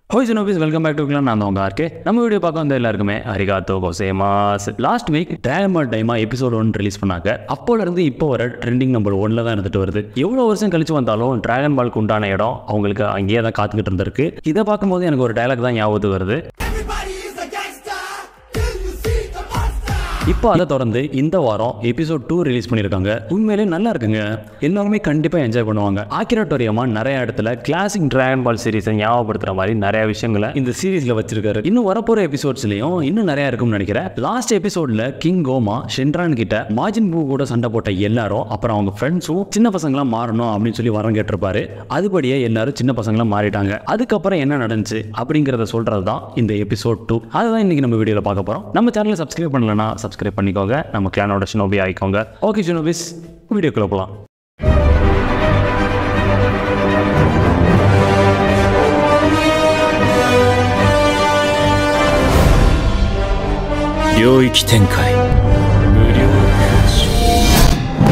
ஹோய் ஜினோபிஸ் welcome back to clan நான் தான் உங்க ஆர்கே நம்ம வீடியோ பார்க்க வந்த எல்லாருக்குமே அரிகாத்தோ கோசேமாஸ் லாஸ்ட் வீக் ட்ராகன் டைமா எபிசோட் ஒன் ரிலீஸ் பண்ணாங்க அப்போல இருந்து இப்போ வர ட்ரெண்டிங் நம்பர் ஒன்ல தான் இருந்துட்டு வருது எவ்வளோ வருஷம் கழிச்சு வந்தாலும் டிராகன் பால்க்கு உண்டான இடம் அவங்களுக்கு அங்கேயே தான் காத்துக்கிட்டு இருந்திருக்கு இதை பார்க்கும்போது எனக்கு ஒரு டைலாக் தான் ஞாபகத்துக்கு வருது Everybody is a gangster till you see the monster. இப்போ அதை தொடர்ந்து இந்த வாரம் எபிசோட் டூ ரிலீஸ் பண்ணியிருக்காங்க உண்மையிலே நல்லா இருக்குங்க எல்லாருமே கண்டிப்பாக என்ஜாய் பண்ணுவாங்க ஆக்கிரட்டோரியமா நிறைய இடத்துல கிளாசிக் டிராகன் பால் சீரிஸை ஞாபகப்படுத்துற மாதிரி நிறைய விஷயங்களை இந்த சீரிஸ்ல வச்சிருக்காரு இன்னும் வரப்போற எபிசோட்ஸ்லயும் இன்னும் நிறைய இருக்கும்னு நினைக்கிறேன் லாஸ்ட் எபிசோட்ல கிங் கோமா ஷென்ரான் கிட்ட மாஜின் பூ கூட சண்டை போட்ட எல்லாரும் அப்புறம் அவங்க ஃப்ரெண்ட்ஸும் சின்ன பசங்களா மாறணும் அப்படின்னு சொல்லி வரம் கேட்டிருப்பாரு அதுபடியே எல்லாரும் சின்ன பசங்களா மாறிட்டாங்க அதுக்கப்புறம் என்ன நடந்துச்சு அப்படிங்கிறத சொல்றது தான் இந்த எபிசோட் டூ அதுதான் இன்னைக்கு நம்ம வீடியோவில் பார்க்க போறோம் நம்ம சேனலை சப்ஸ்கிரைப் பண்ணலன்னா சப்ஸ்கிரைப் பண்ணிக்கோங்க நம்ம கிளானோட ஷினோபி ஆயிக்கோங்க ஓகே ஷினோபிஸ் வீடியோக்குள்ள போகலாம் 領域展開無料空襲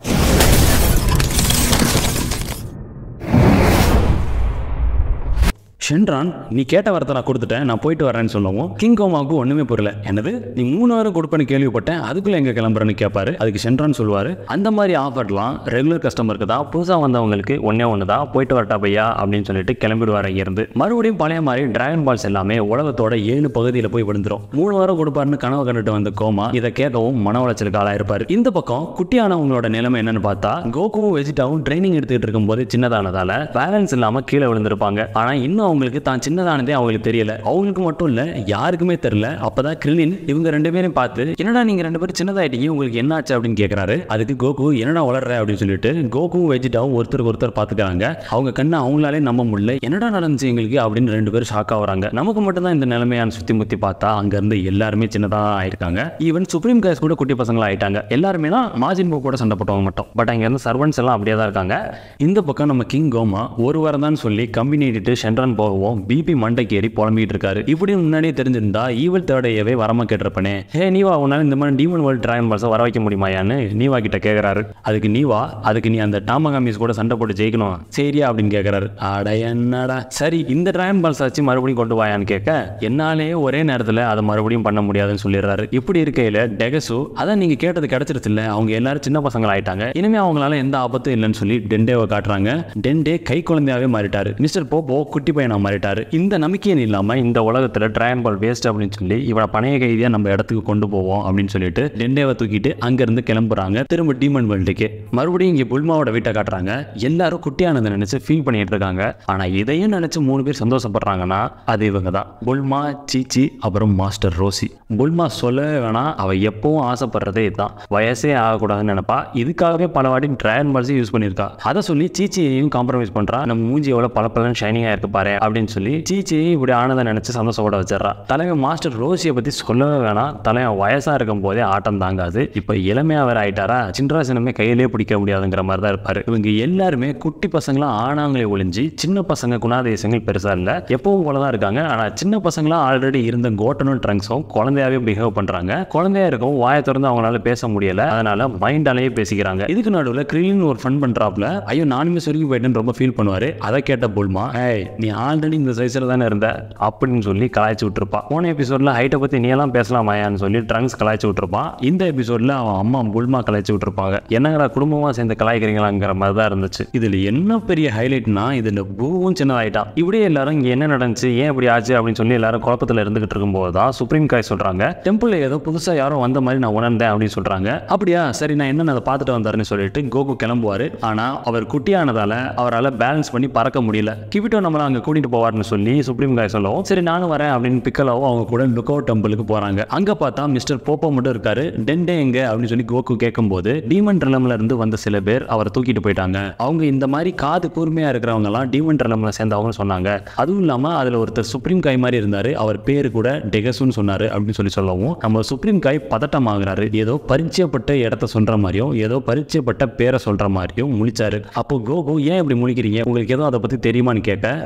ஷென்ரான் நீ கேட்ட வரத்தை நான் கொடுத்துட்டேன் நான் போயிட்டு வரேன்னு சொல்லவும் கிங் கோமாவுக்கு ஒண்ணுமே புரியல என்னது நீ மூணு வாரம் கொடுப்பேன்னு கேள்விப்பட்டேன் அதுக்குள்ள எங்க கிளம்புறேன்னு கேட்பாரு அதுக்கு ஷென்ரான் சொல்லுவாரு அந்த மாதிரி ஆஃபர்லாம் ரெகுலர் கஸ்டமருக்கு தான் புதுசா வந்தவங்களுக்கு ஒன்னே ஒன்று தான் போயிட்டு வரட்டா பையா அப்படின்னு சொல்லிட்டு கிளம்பிடுவார் இருந்து மறுபடியும் பழைய மாதிரி டிராகன் பால்ஸ் எல்லாமே உலகத்தோட ஏழு பகுதியில் போய் விழுந்துரும் மூணு வாரம் கொடுப்பாருன்னு கனவு கண்டுட்டு வந்த கோமா இதை கேட்கவும் மன உளைச்சலுக்கு ஆளாயிருப்பாரு இந்த பக்கம் குட்டியானவங்களோட நிலைமை என்னன்னு பார்த்தா கோகுவும் வெஜிட்டாவும் ட்ரைனிங் எடுத்துக்கிட்டு இருக்கும்போது சின்னதானதால பேலன்ஸ் இல்லாம கீழே விழுந்திருப்பாங்க ஆனா இன்னும் அவங்களுக்கு தான் சின்னதானதே அவங்களுக்கு தெரியல அவங்களுக்கு மட்டும் இல்ல யாருக்குமே தெரியல அப்பதான் கிரிலின் இவங்க ரெண்டு பேரும் பார்த்து என்னடா நீங்க ரெண்டு பேரும் சின்னதாயிட்டீங்க உங்களுக்கு என்னாச்சு அப்படின்னு கேக்குறாரு அதுக்கு கோகு என்னடா வளர்ற அப்படின்னு சொல்லிட்டு கோகுவும் வெஜிட்டாவும் ஒருத்தருக்கு ஒருத்தர் பார்த்துக்கிறாங்க அவங்க கண்ணை அவங்களாலே நம்ப முடியல என்னடா நடந்துச்சு எங்களுக்கு அப்படின்னு ரெண்டு பேரும் ஷாக் ஆகுறாங்க நமக்கு மட்டும் தான் இந்த நிலைமையான சுத்தி முத்தி பார்த்தா அங்க இருந்து எல்லாருமே சின்னதா ஆயிருக்காங்க ஈவன் சுப்ரீம் கேஸ் கூட குட்டி பசங்களா ஆயிட்டாங்க எல்லாருமே தான் மாஜின் போ கூட சண்டை போட்டவங்க மட்டும் பட் அங்க இருந்து சர்வன்ஸ் எல்லாம் அப்படியே தான் இருக்காங்க இந்த பக்கம் நம்ம கிங் கோமா ஒரு வாரம் தான் சொல்லி கம்பி நீட்டிட்டு ஷென்ரன் போகவும் பிபி மண்டைக்கு ஏறி புலம்பிட்டு இருக்காரு இப்படி முன்னாடியே தெரிஞ்சிருந்தா ஈவல் தேர்டையவே வரமா கேட்டிருப்பனே ஹே நீவா உன்னால இந்த மாதிரி டீமன் வேர்ல்ட் டிராகன் பால்ஸை வர வைக்க முடியுமாயான்னு நீவா கிட்ட கேட்கறாரு அதுக்கு நீவா அதுக்கு நீ அந்த டாமகாமிஸ் கூட சண்டை போட்டு ஜெயிக்கணும் சரியா அப்படின்னு கேட்கறாரு அட என்னடா சரி இந்த டிராகன் பால்ஸ் வச்சு மறுபடியும் கொண்டு வாயான்னு கேட்க என்னாலேயே ஒரே நேரத்தில் அதை மறுபடியும் பண்ண முடியாதுன்னு சொல்லிடுறாரு இப்படி இருக்கையில டெகசு அதான் நீங்க கேட்டது கிடைச்சிருச்சு இல்ல அவங்க எல்லாரும் சின்ன பசங்களா ஆயிட்டாங்க இனிமே அவங்களால எந்த ஆபத்தும் இல்லைன்னு சொல்லி டெண்டேவை காட்டுறாங்க டெண்டே கை குழந்தையாவே மாறிட்டாரு மிஸ்டர் போப்போ குட்டி பையனா மாறிட்டாரு இந்த நம்பிக்கையும் இல்லாம இந்த உலகத்துல டிராகன் பால் வேஸ்ட் அப்படின்னு சொல்லி இவனை பணைய கைதியா நம்ம இடத்துக்கு கொண்டு போவோம் அப்படின்னு சொல்லிட்டு டெண்டேவை தூக்கிட்டு அங்க இருந்து கிளம்புறாங்க திரும்ப டீமன் வேர்ல்டுக்கு மறுபடியும் இங்க புல்மாவோட வீட்டை காட்டுறாங்க எல்லாரும் குட்டியானதை நினைச்சு ஃபீல் பண்ணிட்டு இருக்காங்க ஆனா இதையும் நினைச்சு மூணு பேர் சந்தோஷப்படுறாங்கன்னா அது இவங்க தான் புல்மா சீச்சி அப்புறம் மாஸ்டர் ரோசி புல்மா சொல்லவே வேணாம் அவ எப்பவும் ஆசைப்படுறதே இதுதான் வயசே ஆகக்கூடாதுன்னு நினைப்பா இதுக்காகவே பல வாட்டி டிராகன் பால்ஸை யூஸ் பண்ணியிருக்கா அதை சொல்லி சீச்சியையும் காம்ப்ரமைஸ் பண்றா நம்ம மூஞ்சி எவ்வளவு பல பலன் ஷைனிங்கா இருக்கு பாரு அப்படின்னு சொல்லி சீச்சியை இப்படி ஆனதை நினைச்சு சந்தோஷப்பட வச்சிடறா தலைவன் மாஸ்டர் ரோசியை பத்தி சொல்லவே வேணாம் தலைவன் வயசா இருக்கும் போதே ஆட்டம் தாங்காது இப்ப இளமையா வேற ஆயிட்டாரா சின்ராசனமே கையிலே பிடிக்க முடியாதுங்கிற மாதிரி தான் இருப்பாரு இவங்க எல்லாருமே குட்டி பசங்களா ஆனாங்களே ஒளிஞ்சு சின்ன பசங்க குணாதிசயங்கள் பெருசா இல்ல எப்பவும் போல தான் இருக்காங்க ஆனா சின்ன பசங்களா ஆல்ரெடி இருந்த கோட்டனும் ட்ரங்க்ஸும் குழந்தையாவே பிஹேவ் பண்றாங்க குழந்தையா இருக்கவும் வாயை திறந்து அவங்களால பேச முடியல அதனால மைண்டாலேயே பேசிக்கிறாங்க இதுக்கு நடுவில் கிரிலின் ஒரு ஃபன் பண்றாப்ல ஐயோ நானுமே சொருகி போயிட்டேன்னு ரொம்ப ஃபீல் பண்ணுவாரு அதை கேட்ட புல்மா ஏய் நீ ஆல்ரெடி இந்த சைஸ்ல தானே இருந்த அப்படின்னு சொல்லி கலாய்ச்சி விட்டுருப்பான் போன எபிசோட்ல ஹைட்டை பத்தி நீ எல்லாம் பேசலாமாயான்னு சொல்லி ட்ரங்க்ஸ் கலாய்ச்சி விட்டுருப்பான் இந்த எபிசோட்ல அவன் அம்மா புல்மா கலாய்ச்சி விட்டுருப்பாங்க என்னங்கடா குடும்பமா சேர்ந்து கலாய்க்கிறீங்களாங்கிற மாதிரி தான் இருந்துச்சு இதுல என்ன பெரிய ஹைலைட்னா இதுல பூவும் சின்னதாயிட்டான் இப்படியே எல்லாரும் இங்க என்ன நடந்துச்சு ஏன் இப்படி ஆச்சு அப்படின்னு சொல்லி எல்லாரும் குழப்பத்துல இருந்துகிட்டு இருக்கும்போது தான் சுப்ரீம் காய் சொல்றாங்க டெம்பிள்ல ஏதோ புதுசா யாரோ வந்த மாதிரி நான் உணர்ந்தேன் அப்படின்னு சொல்றாங்க அப்படியா சரி நான் என்னன்னு அதை பார்த்துட்டு வந்தாருன்னு சொல்லிட்டு கோகு கிளம்புவாரு ஆனா அவர் குட்டியானதால அவரால் பேலன்ஸ் பண்ணி பறக்க முடியல கிவிட்டோ நம்மள அங்க கூட்டிட்டு போவார்னு சொல்லி சுப்ரீம் காய் சொல்லவும் சரி நானும் வரேன் அப்படின்னு பிக்கலாவும் அவங்க கூட லுக் அவுட் டெம்பிளுக்கு போறாங்க அங்க பார்த்தா மிஸ்டர் போப்போ மட்டும் இருக்காரு டெண்டே எங்க அப்படின்னு சொல்லி கோகு கேட்கும்போது டீமன் ட்ரலம்ல இருந்து வந்த சில பேர் அவரை தூக்கிட்டு போயிட்டாங்க அவங்க இந்த மாதிரி காது கூர்மையா இருக்கிறவங்க எல்லாம் டீமன் ட்ரலம்ல சேர்ந்தவங்க சொன்னாங்க அதுவும் இல்லாம அதுல ஒருத்தர் சுப்ரீம் காய் மாதிரி இருந்தாரு அவர் பேரு கூட டெகசுன்னு சொன்னாரு அப்படின்னு சொல்லி சொல்லவும் நம்ம சுப்ரீம் காய் பதட்டம் ஆகுறாரு ஏதோ பரிச்சயப்பட்ட இடத்த சொல்ற மாதிரியும் ஏதோ பரிச்சயப்பட்ட பேரை சொல்ற மாதிரியும் முழிச்சாரு அப்போ கோகு ஏன் இப்படி முழிக்கிறீங்க உங்களுக்கு ஏதோ அதை பத்தி தெரியுமான்னு கேட்க அப்போ கிவிட்டோ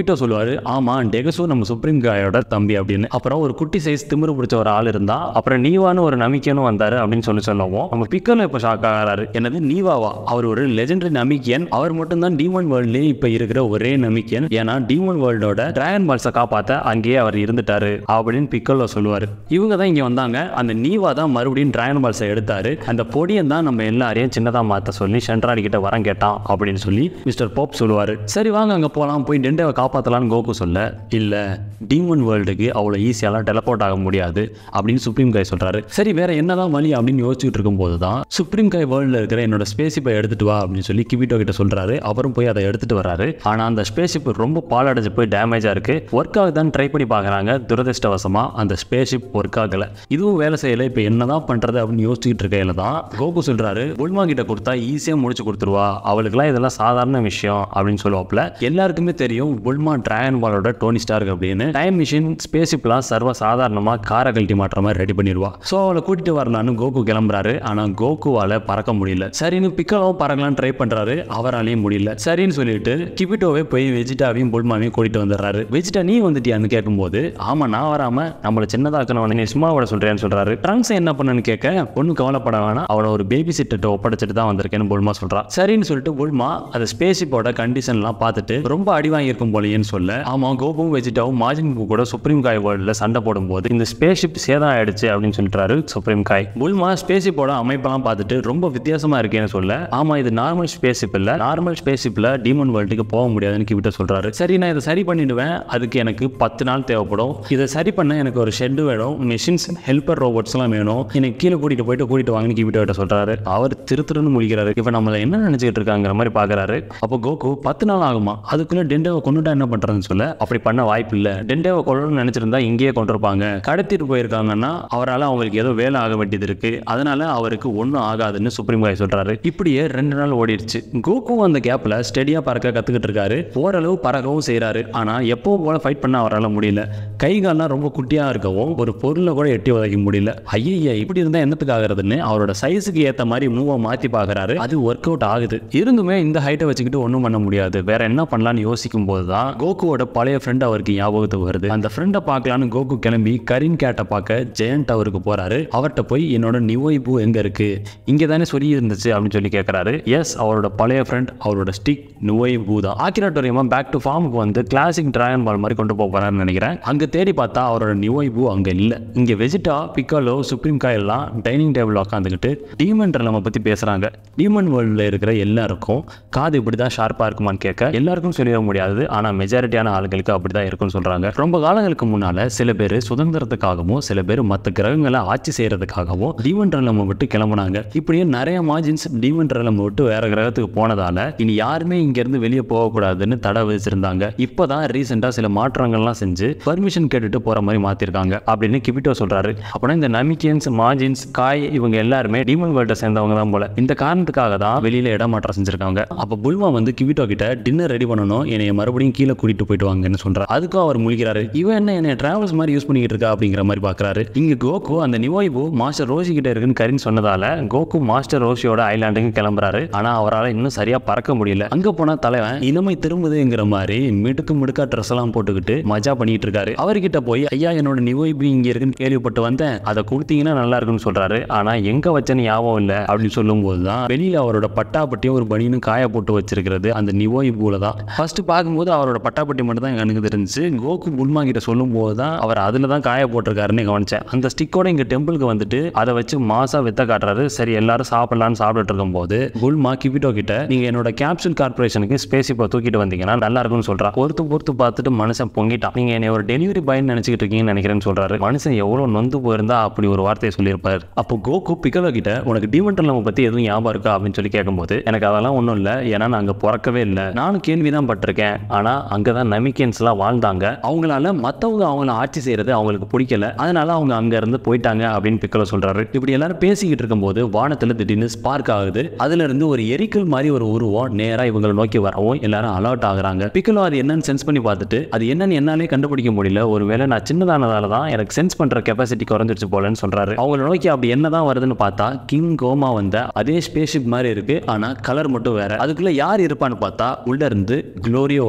கிவிட்டோ சொல்லுவாரு ஆமா டெகசோ நம்ம சுப்ரீம் காயோட தம்பி அப்படின்னு அப்புறம் ஒரு குட்டி சைஸ் திமிரு பிடிச்ச ஒரு ஆள் இருந்தா அப்புறம் நீவான்னு ஒரு நமிக்கியனும் வந்தாரு அப்படின்னு சொல்லி சொல்லுவோம் நம்ம பிக்கல இப்போ ஷாக் ஆகிறாரு என்னது நீவாவா அவர் ஒரு லெஜெண்டரி நமிக்கியன் அவர் மட்டும்தான் டீமன் வேர்ல்ட்லேயே இப்போ இருக்கிற ஒரே நமிக்கியன் ஏன்னா டீமன் வேர்ல்டோட டிராகன் பால்ஸை காப்பாற்ற அங்கேயே அவர் இருந்துட்டாரு அப்படின்னு பிக்கலோ சொல்லுவார் இவங்க தான் இங்கே வந்தாங்க அந்த நீவா தான் மறுபடியும் டிராகன் பால்ஸை எடுத்தாரு அந்த பொடியன் தான் நம்ம எல்லாரையும் சின்னதாக மாற்ற சொல்லி சென்ட்ராடி கிட்ட வரம் கேட்டான் அப்படின்னு சொல்லி மிஸ்டர் போப் சொல்லுவார் சரி வாங்க அங்கே போகலாம் போய் டெண்டேவை காப்பாற்றலான்னு கோகு சொல்ல இல்லை டீமன் வேர்ல்டுக்கு அவ்வளோ ஈஸியாலாம் டெலபோர்ட் ஆக முடியாது அப்படின்னு சுப்ரீம் காய் சொல்கிறாரு சரி வேற என்னதான் வழி அப்படின்னு யோசிச்சுட்டு இருக்கும்போது தான் சுப்ரீம் காய் வேர்ல்டில் இருக்கிற என்னோட ஸ்பேஸிப்பை எடுத்துட்டு வா அப்படின்னு சொல்லி கிவிட்டோ கிட்ட சொல்கிறாரு அவரும் போய் அதை எடுத்துட்டு வராரு ஆனால் அந்த ஸ்பேஸ்ஷிப் ரொம்ப பாலடைஞ்சு போய் டேமேஜாக இருக்கு ஒர்க் ஆகுதான்னு ட்ரை பண்ணி பார்க்குறாங்க துரதிருஷ்டவசமாக அந்த ஸ்பேஸ்ஷிப் ஒர்க் ஆகலை இதுவும் வேலை செய்யலை இப்போ என்னதான் பண்ணுறது அப்படின்னு யோசிச்சுட்டு இருக்கையில தான் கோகு சொல்கிறாரு புல்மா கிட்ட கொடுத்தா ஈஸியாக முடிச்சு கொடுத்துருவா அவளுக்குலாம் இதெல்லாம் சாதாரண விஷயம் அப்படின்னு சொல்லுவாப்புல எல்லாருக்குமே தெரியும் புல்மா டிராகன் பாலோட டோனி ஸ்டார்க் அப்படின்னு டைம் மிஷின் ஸ்பேஸ்ஷிப்லாம் சர்வ சாதாரணமாக காரை கழட்டி மாட்டுற மாதிரி ரெடி பண்ணிடுவா ஸோ அவளை கூட்டிட்டு வரலான்னு கோகு கிளம்புறாரு ஆனால் கோகுவால் பறக்க முடியல சரின்னு பிக்கலாவும் பறக்கலாம்னு ட்ரை பண்ணுறாரு அவராலையும் முடியல சரின்னு சொல்லிட்டு கிபிட்டோவே போய் வெஜிடாவையும் புல்மாவையும் கூட்டிட்டு வந்துடுறாரு வெஜிடா நீ வந்துட்டியான்னு கேட்கும்போது ஆமா நான் வராம நம்மளை சின்னதாக்கணும் நீ சும்மாவோட சொல்றேன்னு சொல்றாரு ட்ரங்க்ஸ் என்ன பண்ணன்னு கேட்க ஒன்றும் கவலைப்பட வேணாம் அவளை ஒரு பேபி சிட்டை ஒப்படைச்சிட்டு தான் வந்திருக்கேன்னு புல்மா சொல்றா சரின்னு சொல்லிட்டு புல்மா அந்த ஸ்பேஸிப்போட கண்டிஷன்லாம் பார்த்துட்டு ரொம்ப அடி வாங்கியிருக்கும் போலயேன்னு சொல்ல ஆமா கோபும் வெஜிடாவும் மாஜின் பூ கூட சுப்ரீம் காய் வேர்ல்டில் சண்டை போடும்போது இந்த ஸ்பேஸ்ஷிப் சேதம் ஆயிடுச்சு அப்படின்னு சொல்லிட்டாரு சுப்ரீம் காய் புல்மா ஸ்பேஸ்ஷிப்போட அமைப்பெல்லாம் பார்த்துட்டு ரொம்ப வித்தியாசமா இருக்கேன்னு சொல்ல ஆமா இது நார்மல் ஸ்பேஸ்ஷிப் இல்ல நார்மல் ஸ்பேஸ்ஷிப்ல டீமன் வேர்ல்டுக்கு போக முடியாதுன்னு கிட்ட சொல்றாரு சரி நான் இதை சரி பண்ணிடுவேன் அதுக்கு எனக்கு பத்து நாள் தேவைப்படும் இதை சரி பண்ண எனக்கு ஒரு ஷெட் வேணும் மிஷின்ஸ் ஹெல்ப்பர் ரோபோட்ஸ்லாம் வேணும் எனக்கு கீழே கூட்டிட்டு போயிட்டு கூட்டிட்டு வாங்கன்னு கிட்ட கிட்ட சொல்றாரு அவர் திருத்துருன்னு முடிக்கிறாரு இப்போ நம்மள என்ன நினைச்சிட்டு இருக்காங்கிற மாதிரி பாக்குறாரு அப்போ கோகு பத்து நாள் ஆகுமா அதுக்குள்ள டெண்டேவை கொண்டுட்டா என்ன பண்றதுன்னு சொல்ல அப்படி பண்ண வாய்ப்பு இல்லை டெண்டேவை கொள்ளணும்னு நினைச்சிருந்தா இங்கேயே கொண்டிருப்பாங்க கடத்திட்டு போயிருக்காங்கன்னா அவரால் அவங்களுக்கு ஏதோ வேலை ஆக வேண்டியது இருக்கு அதனால அவருக்கு ஒன்றும் ஆகாதுன்னு சுப்ரீம் காய் சொல்றாரு இப்படியே ரெண்டு நாள் ஓடிடுச்சு கோகு அந்த கேப்ல ஸ்டெடியா பறக்க கத்துக்கிட்டு இருக்காரு ஓரளவு பறக்கவும் செய்றாரு ஆனா எப்பவும் போல ஃபைட் பண்ண அவரால் முடியல கை கால்லாம் ரொம்ப குட்டியா இருக்கவும் ஒரு பொருளை கூட எட்டி உதைக்க முடியல ஐயா இப்படி இருந்தா என்னத்துக்கு ஆகுறதுன்னு அவரோட சைஸுக்கு ஏத்த மாதிரி மூவை மாத்தி பார்க்கறாரு அது ஒர்க் அவுட் ஆகுது இருந்துமே இந்த ஹைட்டை வச்சுக்கிட்டு ஒன்றும் பண்ண முடியாது வேற என்ன பண்ணலாம்னு யோசிக்கும் போது தான் கோகுவோட பழைய ஃப்ரெண்ட் அவருக்கு ஞாபகத்துக்கு வருது அந்த ஃப்ரெண்டை பார்க்கலான்னு கோகு கிளம்பி கரின் கேட்டை பார்க்க ஜெயண்ட் அவருக்கு போறாரு அவர்கிட்ட போய் என்னோட நிவோய் பூ எங்க இருக்கு இங்கே தானே சொல்லி இருந்துச்சு அப்படின்னு சொல்லி கேட்கறாரு எஸ் அவரோட பழைய ஃப்ரெண்ட் அவரோட ஸ்டிக் நுவை பூ தான் ஆக்கிராட்டோரியமா பேக் டு ஃபார்முக்கு வந்து கிளாசிக் டிராகன் பால் மாதிரி கொண்டு போக போறாருன்னு நினைக்கிறேன் அங்க தேடி பார்த்தா அவரோட நிவோய் பூ அங்க இல்ல இங்க வெஜிடா பிக்காலோ சுப்ரீம் காய் எல்லாம் டைனிங் டேபிள் உட்காந்துக்கிட்டு டீமன் நம்ம பத்தி பேசுறாங்க டீமன் வேர்ல்டில் இருக்கிற எல்லாருக்கும் காது இப்படி தான் ஷார்ப்பாக இருக்குமான்னு கேட்க எல்லாருக்கும் சொல்லிட முடியாது ஆனால் மெஜாரிட்டியான ஆளுங்களுக்கு அப்படி தான் இருக்கும்னு சொல்கிறாங்க ரொம்ப காலங்களுக்கு முன்னால் சில பேர் சுதந்திரத்துக்காகவும் சில பேர் மற்ற கிரகங்களை ஆட்சி செய்கிறதுக்காகவும் டீமன் நம்ம விட்டு கிளம்புனாங்க இப்படியே நிறைய மார்ஜின்ஸ் டீமன் நம்ம விட்டு வேற கிரகத்துக்கு போனதால இனி யாருமே இங்கேருந்து வெளியே போகக்கூடாதுன்னு தடை விதிச்சிருந்தாங்க இப்போ தான் ரீசெண்டாக சில மாற்றங்கள்லாம் செஞ்சு பர்மிஷன் கேட்டுட்டு போகிற மாதிரி மாற்றிருக்காங்க அப்படின்னு கிபிட்டோ சொல்கிறாரு அப்படின்னா இந்த நமிக்கியன்ஸ் மார்ஜின்ஸ் காய் இவங்க எல்லாருமே டீமன் வேர்ல்ட்டை சேர்ந்தவங்க தான் போல இந்த காரணத்துக்காக தான் வெளியில இடமாற்றம் செஞ்சிருக்காங்க அப்போ புல்மா வந்து கிவிட்டோ கிட்ட டின்னர் ரெடி பண்ணணும் என்னைய மறுபடியும் கீழே கூட்டிட்டு போயிட்டு வாங்கன்னு சொல்றாரு அதுக்கும் அவர் முழிக்கிறாரு இவன் என்ன என்னை டிராவல்ஸ் மாதிரி யூஸ் பண்ணிக்கிட்டு இருக்கா அப்படிங்கிற மாதிரி பாக்குறாரு இங்க கோகு அந்த நிவோய்பு மாஸ்டர் ரோஷி கிட்ட இருக்குன்னு கரின்னு சொன்னதால கோகு மாஸ்டர் ரோஷியோட ஐலாண்டுக்கு கிளம்புறாரு ஆனா அவரால் இன்னும் சரியா பறக்க முடியல அங்க போனா தலைவன் இளமை திரும்புதுங்கிற மாதிரி மிடுக்கு மிடுக்கா ட்ரெஸ் எல்லாம் போட்டுக்கிட்டு மஜா பண்ணிட்டு இருக்காரு அவர்கிட்ட போய் ஐயா என்னோட நிவோய்பு இங்க இருக்குன்னு கேள்விப்பட்டு வந்தேன் அதை கொடுத்தீங்கன்னா நல்லா இருக்குன்னு சொல்றாரு ஆனா எங்க வச்சேன்னு ஞாபகம் இல்லை அப்படின்னு சொல்லும்போது தான் வெளியில அவரோட பட்டாப்பட்டியும் ஒரு பனியனும் காய போட்டு வச்சிருக்கிறது அந்த நிவோய் பூல தான் ஃபர்ஸ்ட் பார்க்கும்போது அவரோட பட்டாப்பட்டி மட்டும் தான் எனக்கு தெரிஞ்சு கோகு புல்மா கிட்ட சொல்லும் போது தான் அவர் அதுல தான் காய போட்டிருக்காருன்னு கவனிச்சேன் அந்த ஸ்டிக்கோட இங்க டெம்பிளுக்கு வந்துட்டு அதை வச்சு மாசா வித்த காட்டுறாரு சரி எல்லாரும் சாப்பிடலாம்னு சாப்பிட்டுட்டு இருக்கும்போது புல்மா கிபிட்டோ கிட்ட நீங்க என்னோட கேப்சூல் கார்பரேஷனுக்கு ஸ்பேஸ் இப்போ தூக்கிட்டு வந்தீங்கன்னா நல்லா இருக்கும்னு சொல்றா பொறுத்து பொறுத்து பார்த்துட்டு மனுஷன் பொங்கிட்டான் நீங்க என்னை ஒரு டெலிவரி பாய்னு நினைச்சிட்டு இருக்கீங்கன்னு நினைக்கிறேன்னு சொல்றாரு மனுஷன் எவ்வளவு நொந்து போயிருந்தா அப்படி ஒரு வார்த்தையை சொல்லியிருப்பாரு அப்போ கோகு பிக்கலோ கிட்ட உனக்கு டிமெண்டல் நம்ம பத்தி எதுவும் ஞாபகம் இருக்கா அப்படின்னு சொல்லி கேட்கும்போது எனக்கு அதெல்லாம் ஒன்றும் இல்லை ஏன்னா நான் அங்கே பிறக்கவே இல்லை நானும் கேள்வி தான் பட்டிருக்கேன் ஆனால் அங்கே தான் நமிக்கன்ஸ்லாம் வாழ்ந்தாங்க அவங்களால மற்றவங்க அவங்கள ஆட்சி செய்கிறது அவங்களுக்கு பிடிக்கல அதனால அவங்க அங்கேருந்து போயிட்டாங்க அப்படின்னு பிக்கலோ சொல்கிறாரு இப்படி எல்லாரும் பேசிக்கிட்டு இருக்கும்போது வானத்தில் திடீர்னு ஸ்பார்க் ஆகுது அதுல இருந்து ஒரு எரிக்கல் மாதிரி ஒரு உருவம் நேராக இவங்களை நோக்கி வரவும் எல்லாரும் அலர்ட் ஆகுறாங்க பிக்கலோ அது என்னன்னு சென்ஸ் பண்ணி பார்த்துட்டு அது என்னன்னு என்னாலே கண்டுபிடிக்க முடியல ஒருவேளை நான் சின்னதானதால தான் எனக்கு சென்ஸ் பண்ணுற கெப்பாசிட்டி குறைஞ்சிருச்சு போலன்னு சொல்கிறாரு அவங்கள நோக்கி அப்படி என்னதான் வருதுன்னு பார்த்தா கிங் கோமா வந்த அதே ஸ்பேஸ்ஷிப் மாதிரி இருக்கு ஆனா கலர் மட்டும் வேற அதுக்குள்ள யார் இருப்பான்னு பார்த்தா உள்ள இருந்து குளோரியோ வரா கிங்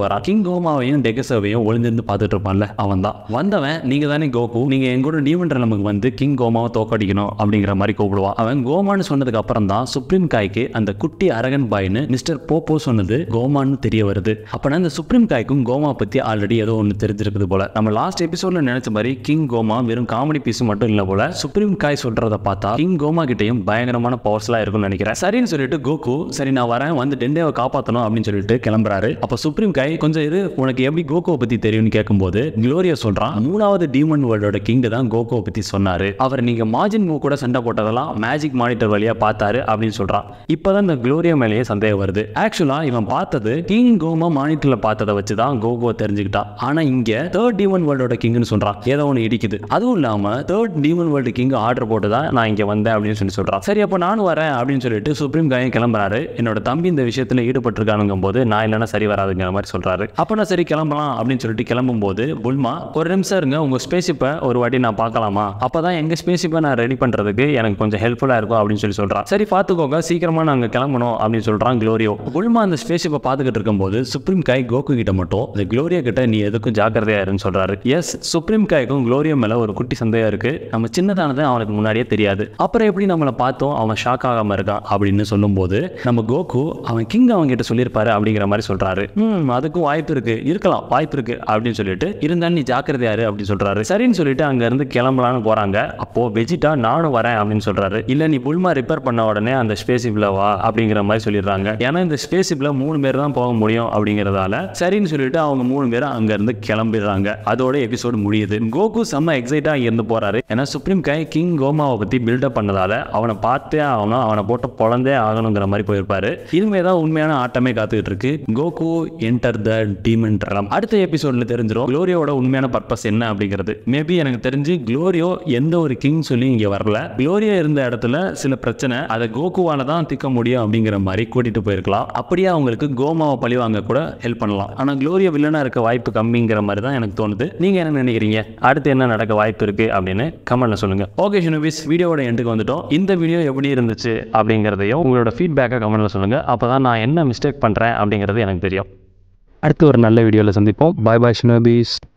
கோமாவையும் டெகசவையும் ஒளிந்திருந்து பார்த்துட்டு இருப்பான்ல அவன் தான் வந்தவன் நீங்க தானே கோகு நீங்க என் கூட டீமன் நமக்கு வந்து கிங் கோமாவை தோக்கடிக்கணும் அப்படிங்கிற மாதிரி கூப்பிடுவான் அவன் கோமான்னு சொன்னதுக்கு அப்புறம் தான் சுப்ரீம் காய்க்கு அந்த குட்டி அரகன் பாய்னு மிஸ்டர் போப்போ சொன்னது கோமான்னு தெரிய வருது அப்பனா இந்த சுப்ரீம் காய்க்கும் கோமா பத்தி ஆல்ரெடி ஏதோ ஒன்று தெரிஞ்சிருக்குது போல நம்ம லாஸ்ட் எபிசோட்ல நினைச்ச மாதிரி கிங் கோமா வெறும் காமெடி பீஸ் மட்டும் இல்ல போல சுப்ரீம் காய் சொல்றத பார்த்தா கிங் கோமா கிட்டயும் பயங்கரமான பவர்ஸ்லாம் இருக்கும்னு நினைக்கிறேன் சரின்னு சொல்லிட்டு கோகு சரி நான் வரேன் வந்து டெண்டேவை காப்பாற்றணும் அப்படின்னு சொல்லிட்டு கிளம்புறாரு அப்போ சுப்ரீம் காய் கொஞ்சம் இரு உனக்கு எப்படி கோகோவை பத்தி தெரியும்னு கேட்கும்போது குளோரியா சொல்றான் மூணாவது டீமன் வேர்ல்டோட கிங் தான் கோகோவை பத்தி சொன்னாரு அவர் நீங்க மாஜின் மூ கூட சண்டை போட்டதெல்லாம் மேஜிக் மானிட்டர் வழியா பார்த்தாரு அப்படின்னு சொல்றான் இப்பதான் இந்த குளோரியா மேலேயே சந்தேகம் வருது ஆக்சுவலா இவன் பார்த்தது கிங் கோமா மானிட்டர்ல பார்த்ததை வச்சு தான் கோகோவை தெரிஞ்சுக்கிட்டான் ஆனா இங்க தேர்ட் டீமன் வேர்ல்டோட கிங்னு சொல்றான் ஏதோ ஒன்று இடிக்குது அதுவும் இல்லாம third demon world king order போட்டு தான் நான் இங்க வந்தேன் அப்படின்னு சொல்லி சொல்றான் சரி அப்போ நானும் வரேன் அப்படின்னு சொல்லிட்டு சுப்ரீம் காயம் கிளம்புறாரு என்னோட தம்பி இந்த விஷயத்துல ஈடுபட்டிருக்கானுங்கும் போது நான் இல்லைன்னா சரி வராதுங்கிற மாதிரி சொல்றாரு அப்போ நான் சரி கிளம்பலாம் அப்படின்னு சொல்லிட்டு கிளம்பும் போது புல்மா ஒரு நிமிஷம் இருங்க உங்க ஸ்பேஷிப்பை ஒரு வாட்டி நான் பார்க்கலாமா அப்பதான் எங்க ஸ்பேஷிப்பை நான் ரெடி பண்றதுக்கு எனக்கு கொஞ்சம் ஹெல்ப்ஃபுல்லா இருக்கும் அப்படின்னு சொல்லி சொல்றான் சரி பார்த்துக்கோங்க சீக்கிரமா நாங்க கிளம்பணும் அப்படின்னு சொல்றான் குளோரியோ புல்மா அந்த ஸ்பேஷிப்பை பார்த்துக்கிட்டு இருக்கும்போது சுப்ரீம் காய் கோகு கிட்ட மட்டும் இந்த குளோரியா கிட்ட நீ எதுக்கும் ஜாக்கிரதையா இருன்னு சொல்றாரு எஸ் சுப்ரீம் காய்க்கும் குளோரியா மேல ஒரு குட்டி சந்தேகம் இருக்கு நம்ம சின்னதானது அவனுக்கு முன்னாடியே தெரியாது அப்புறம் எப்படி நம்மளை பார்த்தோம் அவன் ஷாக் ஆகாம இருக்கான் அப்படின்னு சொல்லும்போது நம்ம கோகு அவன் கிங் அவங்க கிட்ட சொல்லியிருப்பாரு அப்படிங்கிற மாதிரி சொல்றாரு ம் அதுக்கும் வாய்ப்பு இருக்கு இருக்கலாம் வாய்ப்பு இருக்கு அப்படின்னு சொல்லிட்டு இருந்தாலும் நீ ஜாக்கிரதையாரு அப்படின்னு சொல்றாரு சரின்னு சொல்லிட்டு அங்க இருந்து கிளம்பலான்னு போறாங்க அப்போ வெஜிட்டா நானும் வரேன் அப்படின்னு சொல்றாரு இல்ல நீ புல்மா ரிப்பேர் பண்ண உடனே அந்த ஸ்பேசிப்ல வா அப்படிங்கிற மாதிரி சொல்லிடுறாங்க ஏன்னா இந்த ஸ்பேசிப்ல மூணு பேர் தான் போக முடியும் அப்படிங்கிறதால சரின்னு சொல்லிட்டு அவங்க மூணு பேரும் அங்க இருந்து கிளம்பிடுறாங்க அதோட எபிசோடு முடியுது கோகு செம்ம எக்ஸைட்டா இருந்து போறாரு ஏன்னா சுப்ரீம் கை கிங் கோமாவை பத்தி பில்டப் பண்ணதால அவனை பார்த்தே ஆகணும் அவனை போட்டு பொழந்தே ஆகணுங்கிற மாதிரி போயிருப்பாரு இனிமே தான் உண்மையான ஆட்டமே காத்துக்கிட்டு இருக்கு Goku enter the demon drum அடுத்த எபிசோட்ல தெரிஞ்சிடும் குளோரியோட உண்மையான பர்பஸ் என்ன அப்படிங்கிறது மேபி எனக்கு தெரிஞ்சு குளோரியோ எந்த ஒரு கிங் சொல்லி இங்க வரல குளோரியா இருந்த இடத்துல சில பிரச்சனை அதை கோகுவால தான் திக்க முடியும் அப்படிங்கிற மாதிரி கூட்டிட்டு போயிருக்கலாம் அப்படியே அவங்களுக்கு கோமாவை பழி வாங்க கூட ஹெல்ப் பண்ணலாம் ஆனா குளோரியா வில்லனா இருக்க வாய்ப்பு கம்மிங்கிற மாதிரி தான் எனக்கு தோணுது நீங்க என்ன நினைக்கிறீங்க அடுத்து என்ன நடக்க வாய்ப்பு இருக்கு அப்படின்னு கமெண்ட்ல சொல்லுங்க ஓகே ஷினுபிஸ் வீடியோட எண்டுக்கு வந்துட்டோம் இந்த வீடியோ எப்படி இருந்துச்சு அப்படிங்கிறதையும் உங்களோட ஃபீட்பேக்கை கமெண்ட்ல சொல்லுங்க அப்பதான் நான் என்ன மிஸ்டேக் பண்றேன் அப்படிங்கிறது எனக்கு தெரியும் அடுத்து ஒரு நல்ல வீடியோவில் சந்திப்போம் பாய் பாய் ஷினோபீஸ்